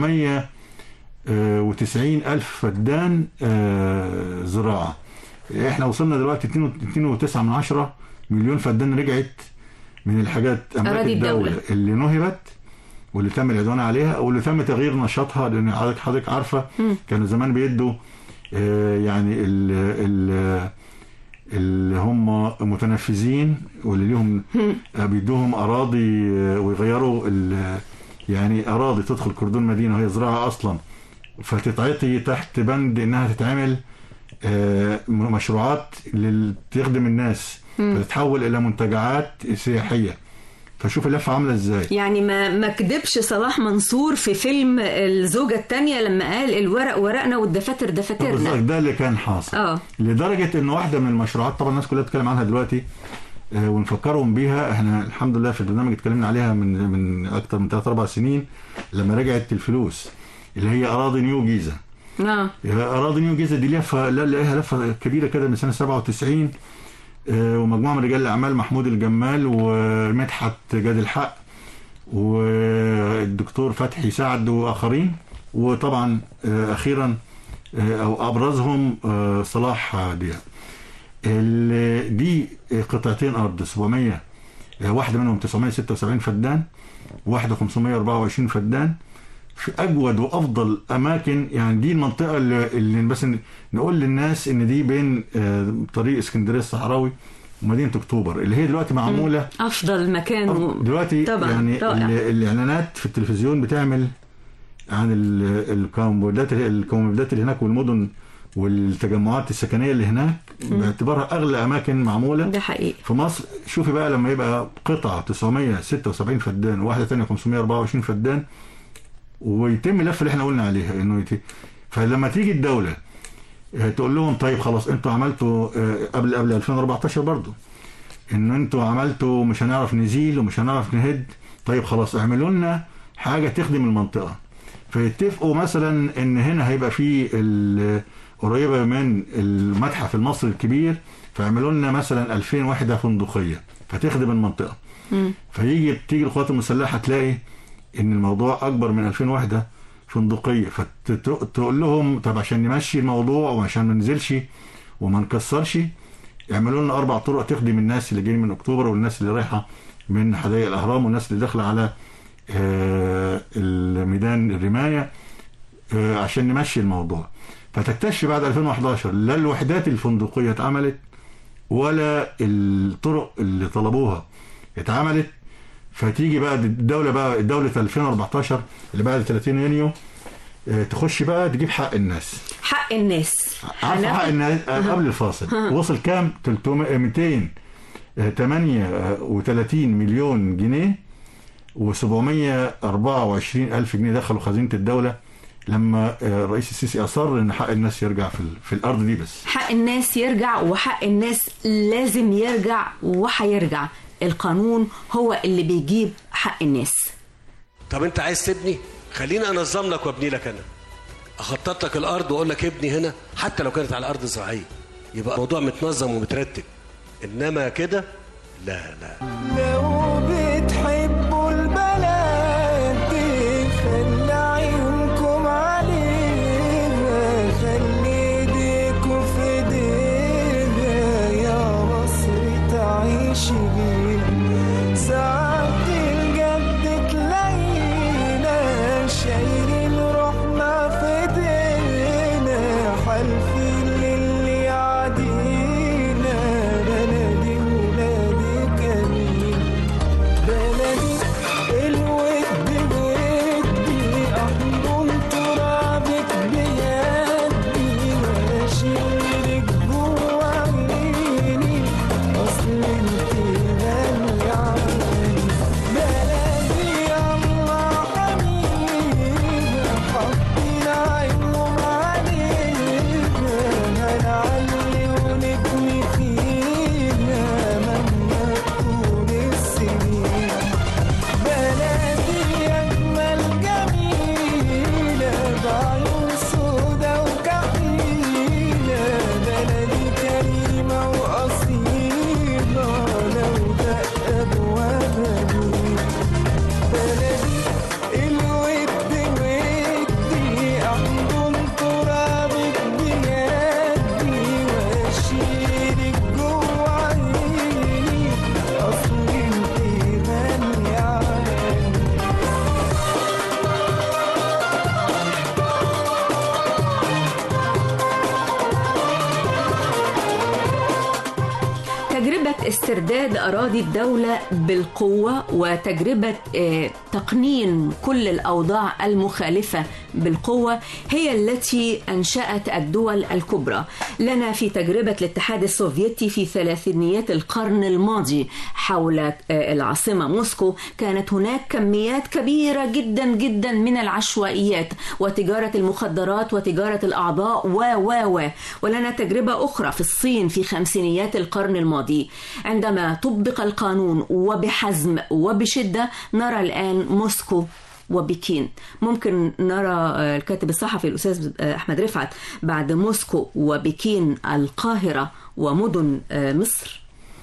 490 ألف فدان آه، زراعة احنا وصلنا دلوقتي 2.9 من عشرة مليون فدان رجعت من الحاجات أملاك أراضي الدولة, الدولة. اللي نهبت واللي تم العدوان عليها واللي تم تغيير نشاطها لان حضرتك حضرتك عارفه مم. كانوا زمان بيدوا آه، يعني ال ال اللي هم متنفذين واللي ليهم آه، بيدوهم اراضي آه، ويغيروا ال- يعني اراضي تدخل كردون مدينه وهي زراعه اصلا فتتعطي تحت بند انها تتعمل آه، مشروعات لل- تخدم الناس مم. فتتحول الى منتجعات سياحيه فشوف اللفه عامله ازاي يعني ما ما كدبش صلاح منصور في فيلم الزوجة الثانية لما قال الورق ورقنا والدفاتر بالظبط دفاترنا ده اللي كان حاصل اه لدرجه ان واحده من المشروعات طبعا الناس كلها بتتكلم عنها دلوقتي آه، ونفكرهم بيها احنا الحمد لله في البرنامج اتكلمنا عليها من من اكتر من 3 4 سنين لما رجعت الفلوس اللي هي اراضي نيو جيزه اه اراضي نيو جيزه دي لفه لا لها لفه كبيره كده من سنه 97 آه، ومجموعه من رجال الاعمال محمود الجمال ومدحت جاد الحق والدكتور فتحي سعد واخرين وطبعا آه، اخيرا آه، او ابرزهم آه، صلاح دياب ال- دي قطعتين ارض 700 آه، واحده منهم 976 فدان واحده 524 فدان في اجود وافضل اماكن يعني دي المنطقه اللي, اللي بس ن- نقول للناس ان دي بين آه، طريق اسكندريه الصحراوي ومدينه اكتوبر اللي هي دلوقتي معموله افضل مكان و... دلوقتي طبعا يعني رائع. ال- الاعلانات في التلفزيون بتعمل عن ال- الكومبودات الكومبودات اللي هناك والمدن والتجمعات السكنيه اللي هناك باعتبارها اغلى اماكن معموله ده حقيقي في مصر شوفي بقى لما يبقى قطعه 976 فدان وواحده ثانيه 524 فدان ويتم اللفه اللي احنا قلنا عليها انه يت... فلما تيجي الدوله آه، تقول لهم طيب خلاص انتوا عملتوا آه، قبل قبل 2014 برضو ان انتوا عملتوا مش هنعرف نزيل ومش هنعرف نهد طيب خلاص اعملوا لنا حاجه تخدم المنطقه فيتفقوا مثلا ان هنا هيبقى في ال- قريبه من المتحف المصري الكبير فيعملوا لنا مثلا 2000 وحده فندقيه فتخدم المنطقه مم. فيجي بتيجي القوات المسلحه تلاقي ان الموضوع اكبر من 2000 وحده فندقيه فتقول لهم طب عشان نمشي الموضوع وعشان ما ننزلش وما نكسرش يعملوا لنا اربع طرق تخدم الناس اللي جايين من اكتوبر والناس اللي رايحه من حدائق الاهرام والناس اللي داخله على آه، الميدان الرمايه آه، عشان نمشي الموضوع فتكتشف بعد 2011 لا الوحدات الفندقيه اتعملت ولا الطرق اللي طلبوها اتعملت فتيجي بقى الدوله بقى الدوله 2014 اللي بعد 30 يونيو آه، تخش بقى تجيب حق الناس حق الناس عارف حق هناخد- الناس آه، قبل الفاصل وصل كام 300 238 مليون جنيه و724 الف جنيه دخلوا خزينه الدوله لما آه، الرئيس السيسي اصر ان حق الناس يرجع في ال- في الارض دي بس حق الناس يرجع وحق الناس لازم يرجع وهيرجع القانون هو اللي بيجيب حق الناس طب انت عايز تبني خليني انظم لك وابني لك انا اخطط لك الارض واقول لك ابني هنا حتى لو كانت على ارض زراعيه يبقى الموضوع متنظم ومترتب انما كده لا لا لو بتحبوا البلد دي خلي عيونكم عليها خلي ايديكوا في ايديها يا مصر تعيش بيها ساعات الجد تلاقينا شايلين روحنا في ايدينا حالفين للي يعدينا بلدي ولادي كريم بلدي الود ودي احضن ترابك بيدي واشيلك جوا عيني اصل انت غالية علي بلدي الله حميدة حاطين عينهم علينا هنعلي ونبني فينا مهما تكون السنين بلدي أجمل جميلة بعيون سودا وكحيلة بلدي كريمة وأصيلة لو دق أبوابها مين بلدي الود ودي أحضن ترابك بيدي وأشيلك جوا عيني أصل انت غالية علي تجربة استرداد أراضي الدولة بالقوة وتجربة آه، تقنين كل الأوضاع المخالفة بالقوة هي التي أنشأت الدول الكبرى لنا في تجربة الاتحاد السوفيتي في ثلاثينيات القرن الماضي حول آه، العاصمة موسكو كانت هناك كميات كبيرة جدا جدا من العشوائيات وتجارة المخدرات وتجارة الأعضاء و و و ولنا تجربة أخرى في الصين في خمسينيات القرن الماضي عندما طبق القانون وبحزم وبشدة نرى الآن موسكو وبكين ممكن نرى آه، الكاتب الصحفي الأستاذ آه، أحمد رفعت بعد موسكو وبكين القاهرة ومدن آه، مصر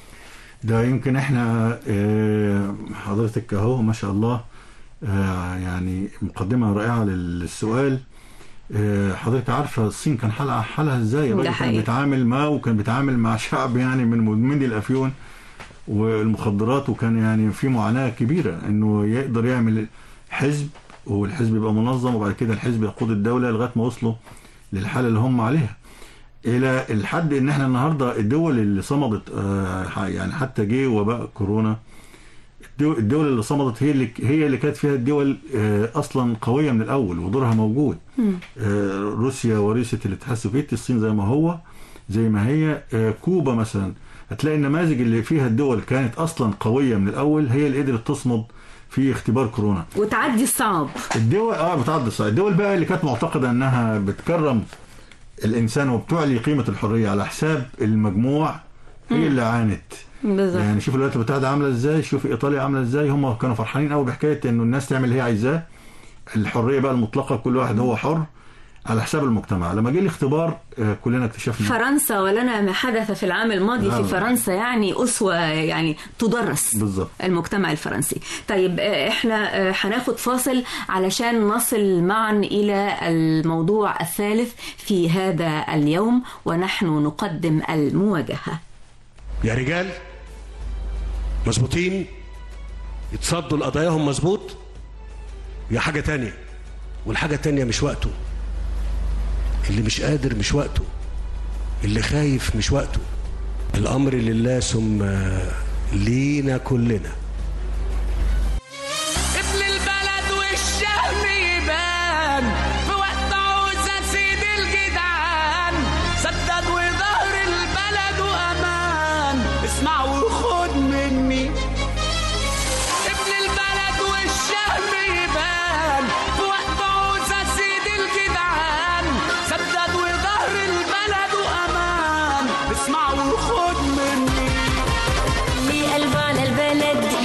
ده يمكن احنا آه، حضرتك اهو ما شاء الله آه، يعني مقدمة رائعة للسؤال آه، حضرتك عارفة الصين كان حالها حالها ازاي ده الراجل كان حقيقي. بيتعامل معاه وكان بيتعامل مع شعب يعني من مدمني الافيون والمخدرات وكان يعني في معاناة كبيرة انه يقدر يعمل حزب والحزب يبقى منظم وبعد كده الحزب يقود الدولة لغاية ما وصلوا للحالة اللي هم عليها الى الحد ان احنا النهارده الدول اللي صمدت آه، يعني حتى جه وباء كورونا الدول- الدول اللي صمدت هي اللي هي اللي كانت فيها الدول آه، اصلا قويه من الاول ودورها موجود آه، روسيا ورئيسة الاتحاد السوفيتي الصين زي ما هو زي ما هي آه، كوبا مثلا هتلاقي النماذج اللي فيها الدول كانت اصلا قويه من الاول هي اللي قدرت تصمد في اختبار كورونا وتعدي الصعب الدول اه بتعدي الصعب الدول بقى اللي كانت معتقده انها بتكرم الانسان وبتعلي قيمه الحريه على حساب المجموع هي اللي عانت بالظبط يعني شوف الولايات المتحده عامله ازاي شوف ايطاليا عامله ازاي هم كانوا فرحانين قوي بحكايه انه الناس تعمل اللي هي عايزاه الحريه بقى المطلقه كل واحد هو حر على حساب المجتمع لما جه الاختبار آه، كلنا اكتشفنا فرنسا ولنا ما حدث في العام الماضي في نعم. فرنسا يعني أسوة يعني تدرس بالظبط المجتمع الفرنسي طيب آه، احنا آه، هناخد فاصل علشان نصل معا إلى الموضوع الثالث في هذا اليوم ونحن نقدم المواجهة يا رجال مظبوطين يتصدوا لقضاياهم مظبوط يا حاجة تانية والحاجة التانية مش وقته اللي مش قادر مش وقته اللي خايف مش وقته الأمر لله ثم لينا كلنا ابن البلد والشهم يبان في وقت عوزة سيد الجدعان سدد وظهر البلد وأمان اسمع وخد مني ابن البلد والشهم يبان في وقت عوزة سيد الجدعان سدد وظهر البلد وأمان اسمع وخد مني ليه قلب على البلد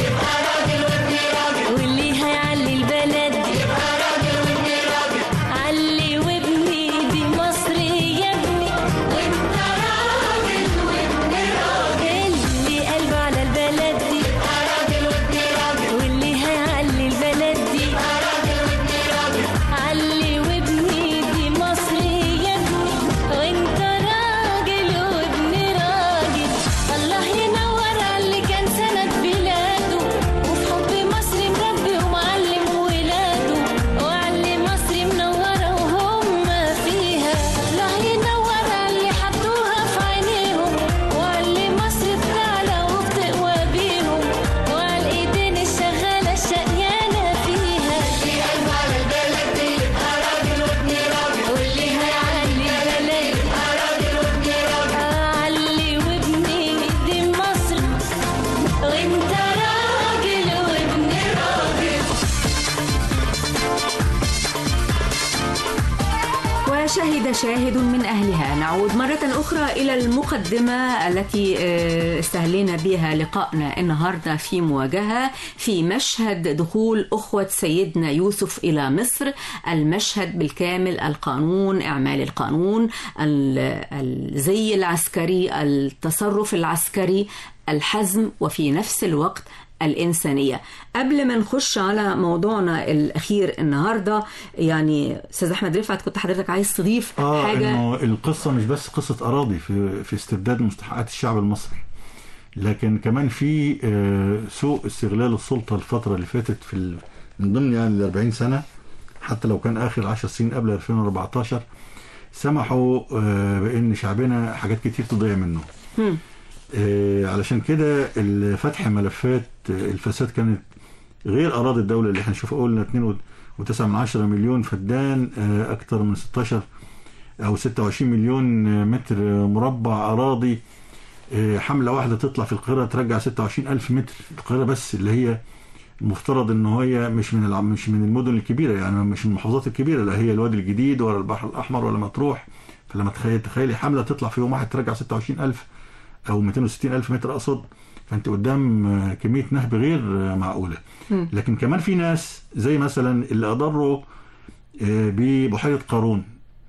وشهد شاهد من أهلها نعود مرة أخرى إلى المقدمة التي آه، استهلينا بها لقائنا النهاردة في مواجهة في مشهد دخول أخوة سيدنا يوسف إلى مصر المشهد بالكامل القانون إعمال القانون ال- الزي العسكري التصرف العسكري الحزم وفي نفس الوقت الإنسانية قبل ما نخش على موضوعنا الأخير النهاردة يعني أستاذ أحمد رفعت كنت حضرتك عايز تضيف اه حاجة انه القصه مش بس قصه اراضي في في استبداد مستحقات الشعب المصري لكن كمان في آه، سوء استغلال السلطه الفتره اللي فاتت في ال- من ضمن يعني ال 40 سنه حتى لو كان اخر 10 سنين قبل 2014 سمحوا آه، بان شعبنا حاجات كتير تضيع منه هم. آه، علشان كده ال- فتح ملفات آه، الفساد كانت غير اراضي الدوله اللي احنا نشوف قلنا 2.9 من 10 مليون فدان آه، اكتر من 16 او 26 مليون آه، متر آه، مربع اراضي آه، حمله واحده تطلع في القاهره ترجع 26 الف متر القاهره بس اللي هي المفترض ان هي مش من الع... مش من المدن الكبيره يعني مش من المحافظات الكبيره لا هي الوادي الجديد ولا البحر الاحمر ولا مطروح فلما تخيل تخيلي حمله تطلع في يوم واحد ترجع 26000 او 260000 متر اقصد فانت قدام آه، كميه نهب غير آه، معقوله مم. لكن كمان في ناس زي مثلا اللي اضروا آه، ببحيره قارون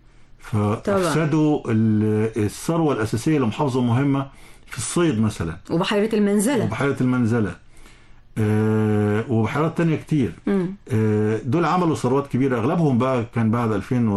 فافسدوا ال- الثروه الاساسيه لمحافظه مهمه في الصيد مثلا وبحيرة المنزلة وبحيره المنزله آه، وبحيرات تانية كتير مم. آه، دول عملوا ثروات كبيرة أغلبهم بقى كان بعد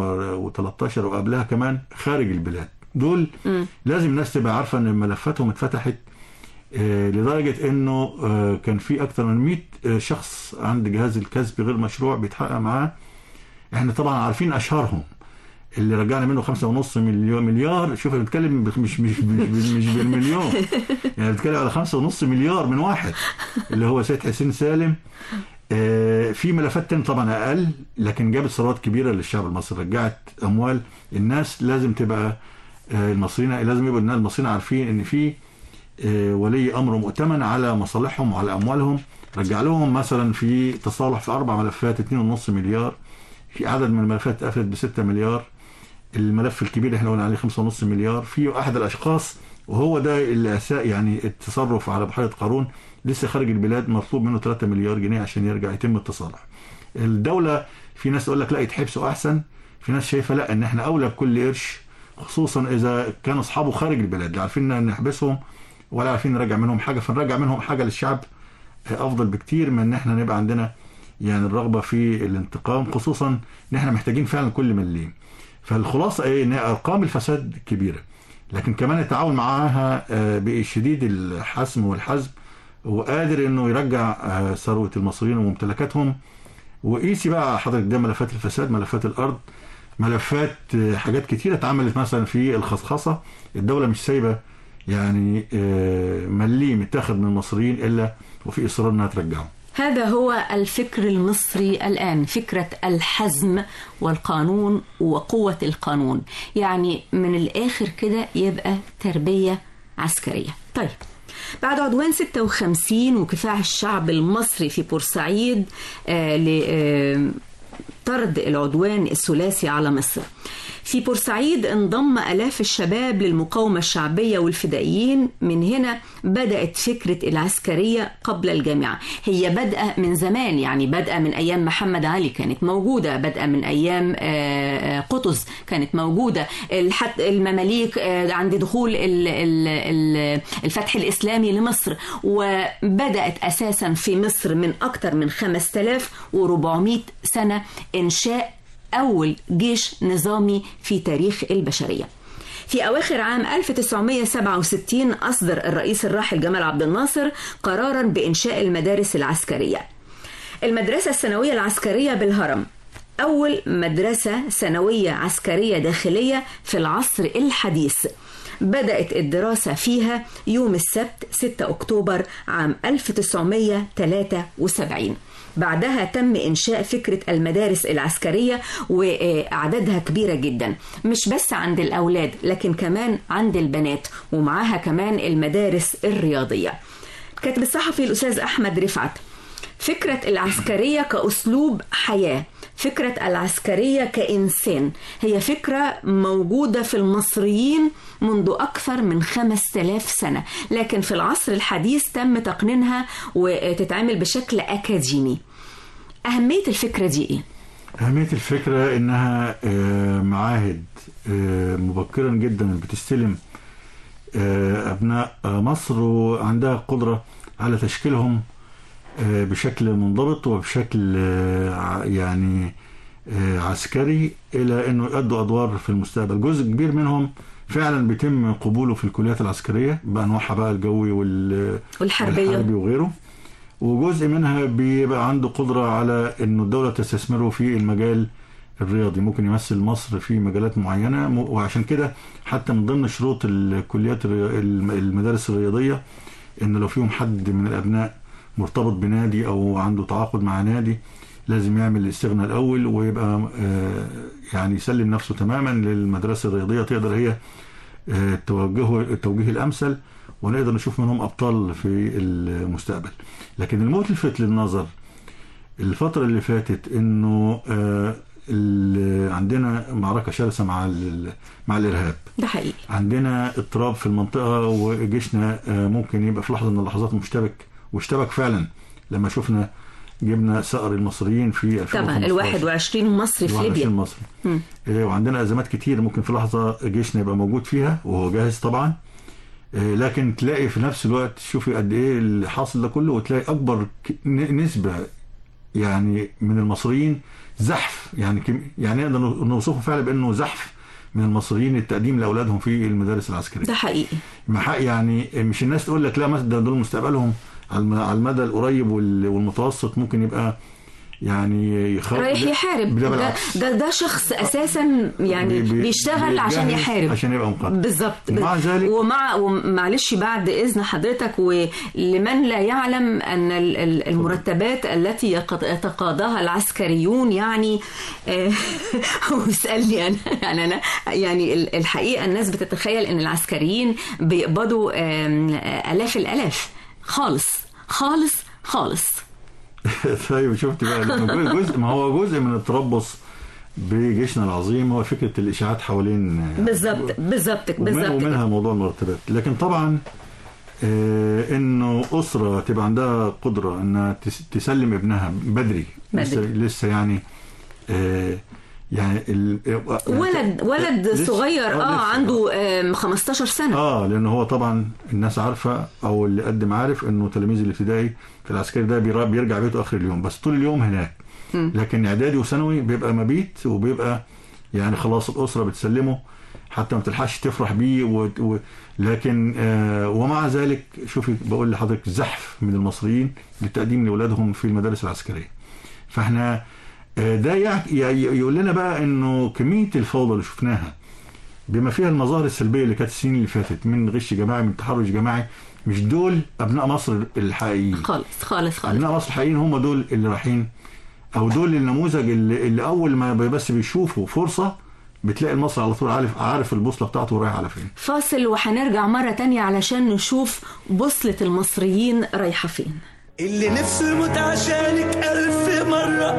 2013 وقبلها كمان خارج البلاد دول مم. لازم الناس تبقى عارفة أن ملفاتهم اتفتحت آه، لدرجة أنه آه، كان في أكثر من 100 آه، شخص عند جهاز الكسب غير مشروع بيتحقق معاه احنا طبعا عارفين أشهرهم اللي رجعنا منه خمسة ونص مليون مليار شوف أنا بتكلم مش مش مش, مش, مش بالمليون يعني بتكلم على خمسة ونص مليار من واحد اللي هو سيد حسين سالم آه، في ملفات تانية طبعا اقل لكن جابت ثروات كبيره للشعب المصري رجعت اموال الناس لازم تبقى آه، المصريين لازم يبقوا الناس المصريين عارفين ان في آه، ولي امر مؤتمن على مصالحهم وعلى اموالهم رجع لهم مثلا في تصالح في اربع ملفات 2.5 مليار في عدد من الملفات قفلت ب 6 مليار الملف الكبير اللي احنا قلنا عليه 5.5 مليار في احد الاشخاص وهو ده اللي اساء يعني التصرف على بحيره قارون لسه خارج البلاد مطلوب منه 3 مليار جنيه عشان يرجع يتم التصالح. الدوله في ناس تقول لك لا يتحبسوا احسن في ناس شايفه لا ان احنا اولى بكل قرش خصوصا اذا كان اصحابه خارج البلاد لا عارفين ان نحبسهم ولا عارفين نرجع منهم حاجه فنرجع منهم حاجه للشعب افضل بكتير من ان احنا نبقى عندنا يعني الرغبه في الانتقام خصوصا ان احنا محتاجين فعلا كل مليم. فالخلاصه ايه ان ارقام الفساد كبيره لكن كمان التعاون معاها آه، بشديد الحسم والحزم وقادر انه يرجع آه، ثروه المصريين وممتلكاتهم وقيسي بقى حضرتك ده ملفات الفساد ملفات الارض ملفات آه، حاجات كتيره اتعملت مثلا في الخصخصه الدوله مش سايبه يعني آه، مليم اتاخد من المصريين الا وفي اصرار انها ترجعه هذا هو الفكر المصري الآن فكرة الحزم والقانون وقوة القانون يعني من الآخر كده يبقى تربية عسكرية طيب بعد عدوان 56 وكفاح الشعب المصري في بورسعيد آه ل- آه، طرد العدوان الثلاثي على مصر في بورسعيد انضم آلاف الشباب للمقاومة الشعبية والفدائيين من هنا بدأت فكرة العسكرية قبل الجامعة هي بادئة من زمان يعني بادئة من أيام محمد علي كانت موجودة بادئة من أيام آه، آه، قطز كانت موجودة الحت- المماليك آه، عند دخول ال- ال- ال- الفتح الإسلامي لمصر وبدأت أساسا في مصر من أكثر من 5400 سنة إنشاء أول جيش نظامي في تاريخ البشرية في أواخر عام 1967 أصدر الرئيس الراحل جمال عبد الناصر قرارا بإنشاء المدارس العسكرية المدرسة الثانوية العسكرية بالهرم أول مدرسة ثانوية عسكرية داخلية في العصر الحديث بدأت الدراسة فيها يوم السبت 6 أكتوبر عام 1973 بعدها تم إنشاء فكرة المدارس العسكرية وأعدادها كبيرة جدا مش بس عند الأولاد لكن كمان عند البنات ومعاها كمان المدارس الرياضية كاتب الصحفي الأستاذ أحمد رفعت فكرة العسكرية كأسلوب حياة فكرة العسكرية كإنسان هي فكرة موجودة في المصريين منذ أكثر من خمس تلاف سنة لكن في العصر الحديث تم تقنينها وتتعامل بشكل أكاديمي أهمية الفكرة دي إيه؟ أهمية الفكرة إنها آه، معاهد آه، مبكرا جدا بتستلم آه، أبناء آه، مصر وعندها قدرة على تشكيلهم آه، بشكل منضبط وبشكل آه، ع- يعني آه، عسكري إلى أنه يؤدوا أدوار في المستقبل جزء كبير منهم فعلا بيتم قبوله في الكليات العسكرية بأنواعها بقى الجوي وال- والحربية. والحربي وغيره وجزء منها بيبقى عنده قدرة على انه الدولة تستثمره في المجال الرياضي ممكن يمثل مصر في مجالات معينة م- وعشان كده حتى من ضمن شروط الكليات الري- الم- المدارس الرياضية ان لو فيهم حد من الابناء مرتبط بنادي او عنده تعاقد مع نادي لازم يعمل الاستغناء الاول ويبقى آه، يعني يسلم نفسه تماما للمدرسة الرياضية تقدر هي آه، توجهه التوجيه الامثل ونقدر نشوف منهم ابطال في المستقبل لكن الملفت للنظر الفترة اللي فاتت انه آه، ال- عندنا معركة شرسة مع ال- مع الارهاب ده حقيقي عندنا اضطراب في المنطقة وجيشنا آه، ممكن يبقى في لحظة من اللحظات مشتبك واشتبك فعلا لما شفنا جبنا ثأر المصريين في 2015 طبعا ال 21 مصري في 21 ليبيا مصري مم. إيه، وعندنا ازمات كتير ممكن في لحظه جيشنا يبقى موجود فيها وهو جاهز طبعا إيه، لكن تلاقي في نفس الوقت شوفي قد ايه اللي حاصل ده كله وتلاقي اكبر ك- ن- نسبه يعني من المصريين زحف يعني كم يعني نقدر نوصفه فعلا بانه زحف من المصريين التقديم لاولادهم في المدارس العسكريه ده حقيقي ما حق- يعني مش الناس تقول لك لا مثلا ده دول مستقبلهم على الم- على المدى القريب وال- والمتوسط ممكن يبقى يعني يخ... رايح لا، يحارب ده ده, بالعكس ده ده شخص اساسا يعني بي- بي- بيشتغل عشان بيتجهز يحارب عشان يبقى مقاتل بالظبط ومع ذلك ومع ومعلش بعد اذن حضرتك ولمن لا يعلم ان ال- ال- المرتبات التي يقت- يتقاضاها العسكريون يعني آه، واسالني انا يعني انا يعني ال- الحقيقه الناس بتتخيل ان العسكريين بيقبضوا آم، آه، الاف الالاف خالص خالص خالص طيب شفت بقى لأنه جزء ما هو جزء من التربص بجيشنا العظيم هو فكره الاشاعات حوالين بالظبط بالظبط ومن- بالظبط ومنها موضوع المرتبات لكن طبعا آه انه اسره تبقى عندها قدره انها تس- تسلم ابنها بدري لسه بدري. لسه يعني آه يعني ال... ولد ولد لسه- صغير آه، اه لسه. عنده آم، 15 سنه اه لان هو طبعا الناس عارفه او اللي قدم عارف انه تلاميذ الابتدائي في العسكري ده بيرا- بيرجع بيته اخر اليوم بس طول اليوم هناك مم. لكن اعدادي وثانوي بيبقى مبيت وبيبقى يعني خلاص الاسره بتسلمه حتى ما تلحقش تفرح بيه و... و... لكن آه ومع ذلك شوفي بقول لحضرتك زحف من المصريين للتقديم لاولادهم في المدارس العسكريه فاحنا آه ده يع... ي- يقول لنا بقى انه كميه الفوضى اللي شفناها بما فيها المظاهر السلبيه اللي كانت السنين اللي فاتت من غش جماعي من تحرش جماعي مش دول ابناء مصر الحقيقيين خالص خالص خالص ابناء مصر الحقيقيين هم دول اللي رايحين او دول النموذج اللي, اللي اول ما بس بيشوفوا فرصه بتلاقي المصري على طول عارف عارف البوصله بتاعته رايح على فين فاصل وهنرجع مرة تانية علشان نشوف بوصلة المصريين رايحة فين اللي نفسه يموت عشانك ألف مرة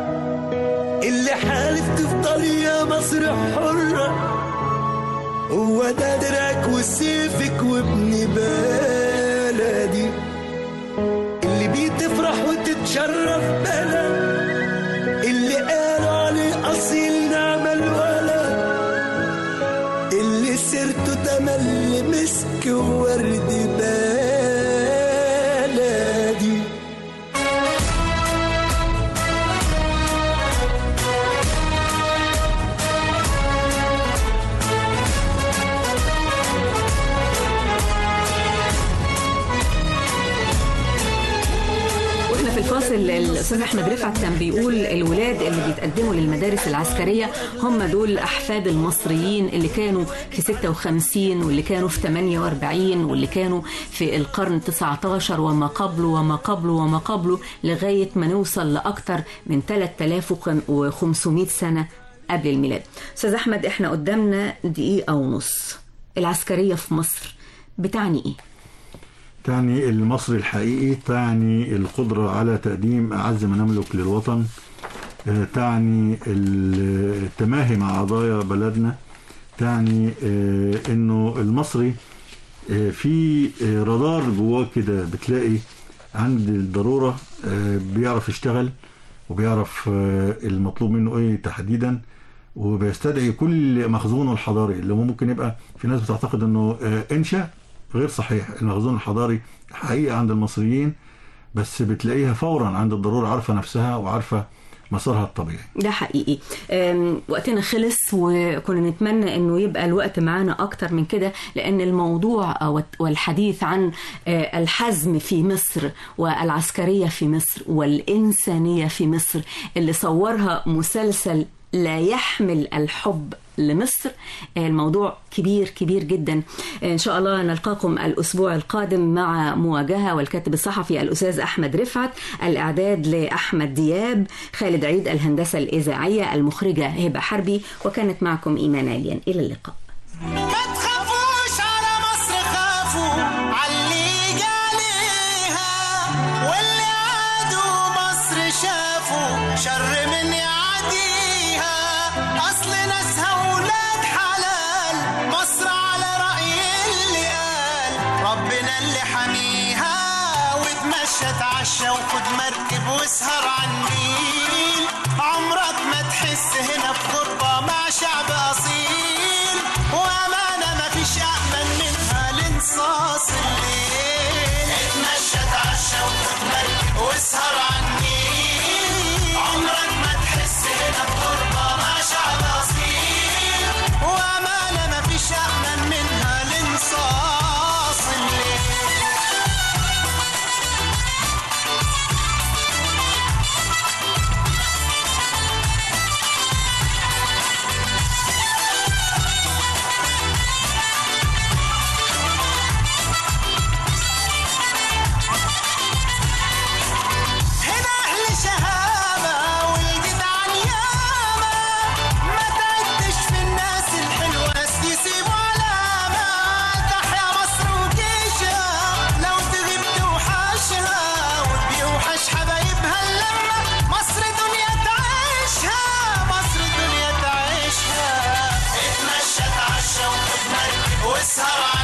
اللي حالف تفضل يا مصر حرة هو ده درعك وسيفك وابن بلدي اللي بيه تفرح وتتشرف بلد اللي قالوا عليه أصيل نعم الولد اللي سيرته تملي مسك وورد بلدي واحنا في الفاصل الاستاذ احمد رفعت كان بيقول الولاد اللي بيتقدموا للمدارس العسكريه هم دول احفاد المصريين اللي كانوا في 56 واللي كانوا في 48 واللي كانوا في القرن 19 وما قبله وما قبله وما قبله لغايه ما نوصل لاكثر من 3500 سنه قبل الميلاد استاذ احمد احنا قدامنا دقيقه ونص العسكريه في مصر بتعني ايه تعني المصري الحقيقي تعني القدرة على تقديم أعز ما نملك للوطن آه، تعني ال- التماهي مع قضايا بلدنا تعني آه، انه المصري آه، في آه، رادار جواه كده بتلاقي عند الضروره آه، بيعرف يشتغل وبيعرف آه، المطلوب منه ايه تحديدا وبيستدعي كل مخزونه الحضاري اللي هو ممكن يبقى في ناس بتعتقد انه آه، انشا غير صحيح المخزون الحضاري حقيقه عند المصريين بس بتلاقيها فورا عند الضروره عارفه نفسها وعارفه مسارها الطبيعي ده حقيقي أم، وقتنا خلص وكنا نتمنى انه يبقى الوقت معانا اكتر من كده لان الموضوع أو- والحديث عن آه، الحزم في مصر والعسكرية في مصر والإنسانية في مصر اللي صورها مسلسل لا يحمل الحب لمصر آه، الموضوع كبير كبير جدا ان شاء الله نلقاكم الاسبوع القادم مع مواجهه والكاتب الصحفي الاستاذ احمد رفعت الاعداد لاحمد دياب خالد عيد الهندسه الاذاعيه المخرجه هبه حربي وكانت معكم ايمان عليا الى اللقاء ما تخافوش على مصر خافوا عاللي جاليها واللي عادوا مصر شافوا شر من يعديها اصل ناسها ولاد حلال مصر على رأي اللي قال ربنا اللي حميها واتمشى اتعشى وخد مركب واسهر على النيل عمرك ما تحس هنا بغربة مع شعب أصيل وأمانة مفيش أأمن منها لانصاص الليل اتمشى اتعشى وخد مركب واسهر على النيل عمرك ما تحس هنا بغربة مع شعب أصيل وأمانة مفيش أأمن منها لانصاص الليل هنا أهل شهامة والجدعان ياما ما تعدش في الناس الحلوة ناس يسيبوا علامة تحيا مصر وجيشها لو تغيب توحشها وبيوحش حبايبها اللمة مصر دنيا تعيشها مصر دنيا تعيشها اتمشى اتعشى وخد مركب واسهر